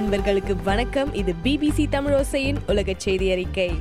நண்பர்களுக்கு வணக்கம் இது பிபிசி தமிழோசையின் உலக செய்தி அறிக்கை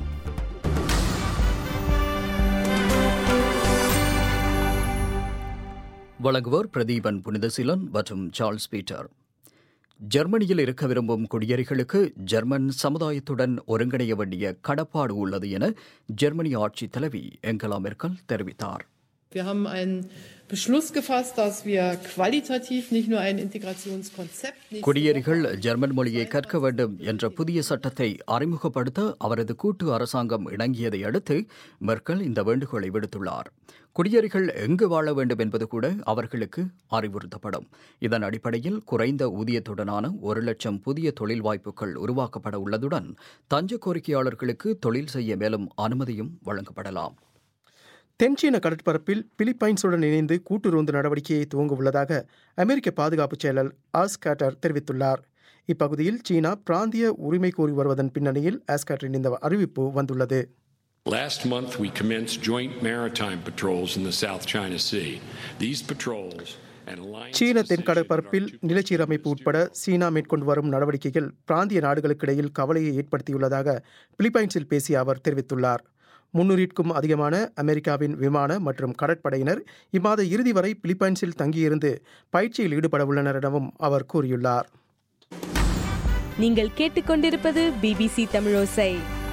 வழங்குவோர் பிரதீபன் புனிதசீலன் மற்றும் சார்ல்ஸ் பீட்டர் ஜெர்மனியில் இருக்க விரும்பும் குடியேறிகளுக்கு ஜெர்மன் சமுதாயத்துடன் ஒருங்கிணைய வேண்டிய கடப்பாடு உள்ளது என ஜெர்மனி ஆட்சித் தலைவி எங்கலா மெர்க்கல் தெரிவித்தார் Wir haben einen Beschluss gefasst, dass wir qualitativ nicht nur ein Integrationskonzept. nächste குடியேறிகள் ஜெர்மன் மொழியை கற்க வேண்டும் என்ற புதிய சட்டத்தை அறிமுகப்படுத்த அவரது கூட்டு அரசாங்கம் இணங்கியதை அடுத்து மெர்க்கல் இந்த வேண்டுகோளை விடுத்துள்ளார் குடியேறிகள் எங்கு வாழ வேண்டும் என்பது கூட அவர்களுக்கு அறிவுறுத்தப்படும் இதன் அடிப்படையில் குறைந்த ஊதியத்துடனான ஒரு லட்சம் புதிய தொழில் வாய்ப்புகள் உருவாக்கப்பட உள்ளதுடன் தஞ்ச கோரிக்கையாளர்களுக்கு தொழில் செய்ய மேலும் அனுமதியும் வழங்கப்படலாம் தென்சீன கடற்பரப்பில் பிலிப்பைன்ஸுடன் இணைந்து கூட்டு ரோந்து நடவடிக்கையை துவங்க உள்ளதாக அமெரிக்க பாதுகாப்பு செயலர் ஆஸ்காட்டர் தெரிவித்துள்ளார் இப்பகுதியில் சீனா பிராந்திய உரிமை கோரி வருவதன் பின்னணியில் ஆஸ்காட்டரின் இந்த அறிவிப்பு வந்துள்ளது Last month, we commenced joint maritime patrols in the South China Sea. These patrols and alliance சீன தென்கடற்பரப்பில் நிலச்சீரமைப்பு உட்பட சீனா மேற்கொண்டு வரும் நடவடிக்கைகள் பிராந்திய நாடுகளுக்கிடையில் கவலையை ஏற்படுத்தியுள்ளதாக பிலிப்பைன்ஸில் பேசிய அவர் தெரிவித்துள்ளார் முன்னூறிற்கும் அதிகமான அமெரிக்காவின் விமான மற்றும் கடற்படையினர் இம்மாத இறுதி வரை பிலிப்பைன்ஸில் தங்கியிருந்து பயிற்சியில் ஈடுபட உள்ளனர் எனவும் அவர் கூறியுள்ளார் நீங்கள் கேட்டுக்கொண்டிருப்பது பிபிசி தமிழோசை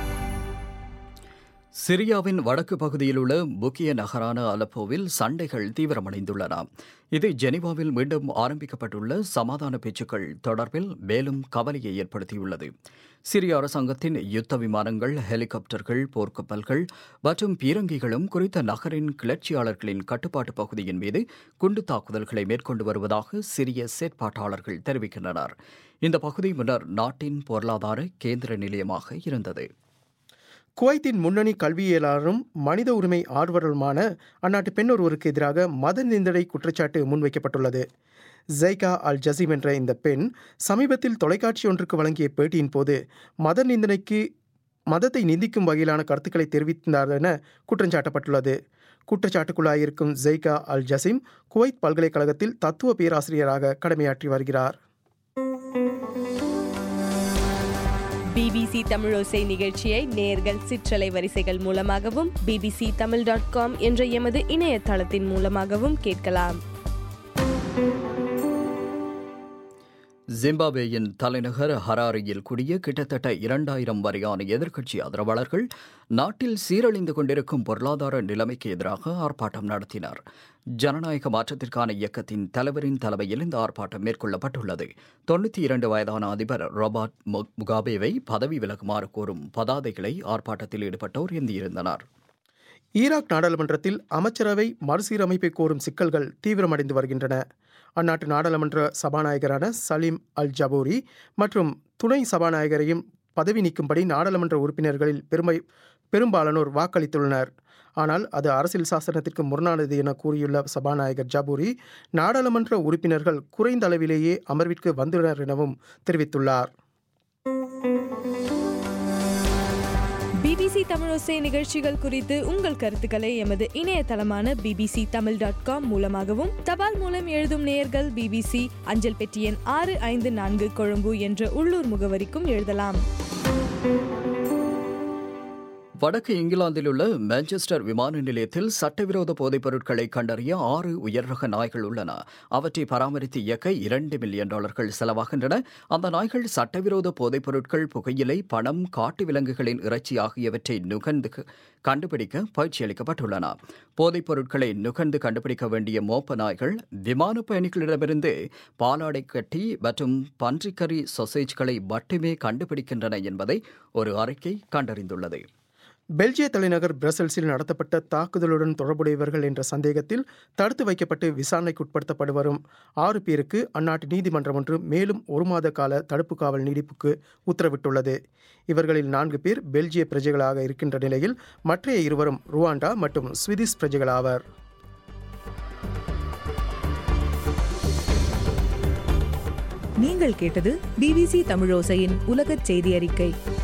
சிரியாவின் வடக்கு பகுதியில் உள்ள முக்கிய நகரான அலப்போவில் சண்டைகள் தீவிரமடைந்துள்ளன இது ஜெனீவாவில் மீண்டும் ஆரம்பிக்கப்பட்டுள்ள சமாதான பேச்சுக்கள் தொடர்பில் மேலும் கவலையை ஏற்படுத்தியுள்ளது சிரிய அரசாங்கத்தின் யுத்த விமானங்கள் ஹெலிகாப்டர்கள் போர்க்கப்பல்கள் மற்றும் பீரங்கிகளும் குறித்த நகரின் கிளர்ச்சியாளர்களின் கட்டுப்பாட்டு பகுதியின் மீது குண்டு தாக்குதல்களை மேற்கொண்டு வருவதாக சிரிய செயற்பாட்டாளர்கள் தெரிவிக்கின்றனர் இந்த பகுதி முன்னர் நாட்டின் பொருளாதார கேந்திர நிலையமாக இருந்தது குவைத்தின் முன்னணி கல்வியியலாளரும் மனித உரிமை ஆர்வலருமான அந்நாட்டு பெண் ஒருவருக்கு எதிராக மத நிந்தனை குற்றச்சாட்டு முன்வைக்கப்பட்டுள்ளது ஜைகா அல் ஜசீம் என்ற இந்த பெண் சமீபத்தில் தொலைக்காட்சி ஒன்றுக்கு வழங்கிய பேட்டியின் போது மத நிந்தனைக்கு மதத்தை நிந்திக்கும் வகையிலான கருத்துக்களை தெரிவித்தார் என குற்றஞ்சாட்டப்பட்டுள்ளது குற்றச்சாட்டுக்குள்ளாயிருக்கும் ஜெய்கா அல் ஜசீம் குவைத் பல்கலைக்கழகத்தில் தத்துவ பேராசிரியராக கடமையாற்றி வருகிறார் பிபிசி தமிழோசை நிகழ்ச்சியை நேர்கள் சிற்றலை வரிசைகள் மூலமாகவும் பிபிசி தமிழ் டாட் காம் என்ற எமது இணையதளத்தின் மூலமாகவும் கேட்கலாம் ஜிம்பாப்வேயின் தலைநகர் ஹராரியில் கூடிய கிட்டத்தட்ட இரண்டாயிரம் வரையான எதிர்க்கட்சி ஆதரவாளர்கள் நாட்டில் சீரழிந்து கொண்டிருக்கும் பொருளாதார நிலைமைக்கு எதிராக ஆர்ப்பாட்டம் நடத்தினர் ஜனநாயக மாற்றத்திற்கான இயக்கத்தின் தலைவரின் தலைமையில் இந்த ஆர்ப்பாட்டம் மேற்கொள்ளப்பட்டுள்ளது தொண்ணூற்றி இரண்டு வயதான அதிபர் ரொபர்ட் முகாபேவை பதவி விலகுமாறு கோரும் பதாதைகளை ஆர்ப்பாட்டத்தில் ஈடுபட்டோர் ஏந்தியிருந்தனர் ஈராக் நாடாளுமன்றத்தில் அமைச்சரவை மறுசீரமைப்பை கோரும் சிக்கல்கள் தீவிரமடைந்து வருகின்றன அந்நாட்டு நாடாளுமன்ற சபாநாயகரான சலீம் அல் ஜபூரி மற்றும் துணை சபாநாயகரையும் பதவி நீக்கும்படி நாடாளுமன்ற உறுப்பினர்களில் பெருமை பெரும்பாலானோர் வாக்களித்துள்ளனர் ஆனால் அது அரசியல் சாசனத்திற்கு முரணானது என கூறியுள்ள சபாநாயகர் ஜபூரி நாடாளுமன்ற உறுப்பினர்கள் குறைந்த அளவிலேயே அமர்விற்கு வந்துள்ளனர் எனவும் தெரிவித்துள்ளார் பிபிசி தமிழோசை நிகழ்ச்சிகள் குறித்து உங்கள் கருத்துக்களை எமது இணையதளமான பிபிசி தமிழ் டாட் காம் மூலமாகவும் தபால் மூலம் எழுதும் நேயர்கள் பிபிசி அஞ்சல் பெட்டி எண் ஆறு ஐந்து நான்கு கொழும்பு என்ற உள்ளூர் முகவரிக்கும் எழுதலாம் வடக்கு இங்கிலாந்தில் உள்ள மான்செஸ்டர் விமான நிலையத்தில் சட்டவிரோத போதைப் பொருட்களை கண்டறிய ஆறு உயர்ரக நாய்கள் உள்ளன அவற்றை பராமரித்து இயக்க இரண்டு மில்லியன் டாலர்கள் செலவாகின்றன அந்த நாய்கள் சட்டவிரோத போதைப் பொருட்கள் புகையிலை பணம் காட்டு விலங்குகளின் இறைச்சி ஆகியவற்றை நுகர்ந்து கண்டுபிடிக்க பயிற்சி அளிக்கப்பட்டுள்ளன போதைப் பொருட்களை நுகர்ந்து கண்டுபிடிக்க வேண்டிய மோப்ப நாய்கள் விமான பயணிகளிடமிருந்து பாலாடை கட்டி மற்றும் பன்றிக்கறி சொசேஜ்களை மட்டுமே கண்டுபிடிக்கின்றன என்பதை ஒரு அறிக்கை கண்டறிந்துள்ளது பெல்ஜிய தலைநகர் பிரசல்ஸில் நடத்தப்பட்ட தாக்குதலுடன் தொடர்புடையவர்கள் என்ற சந்தேகத்தில் தடுத்து வைக்கப்பட்டு விசாரணைக்கு உட்படுத்தப்பட்டு வரும் ஆறு பேருக்கு அந்நாட்டு நீதிமன்றம் ஒன்று மேலும் ஒரு மாத கால தடுப்பு காவல் நீடிப்புக்கு உத்தரவிட்டுள்ளது இவர்களில் நான்கு பேர் பெல்ஜிய பிரஜைகளாக இருக்கின்ற நிலையில் மற்றைய இருவரும் ருவாண்டா மற்றும் ஸ்வீடிஷ் பிரஜைகளாவர் நீங்கள் கேட்டது பிபிசி தமிழோசையின் உலகச் செய்தி அறிக்கை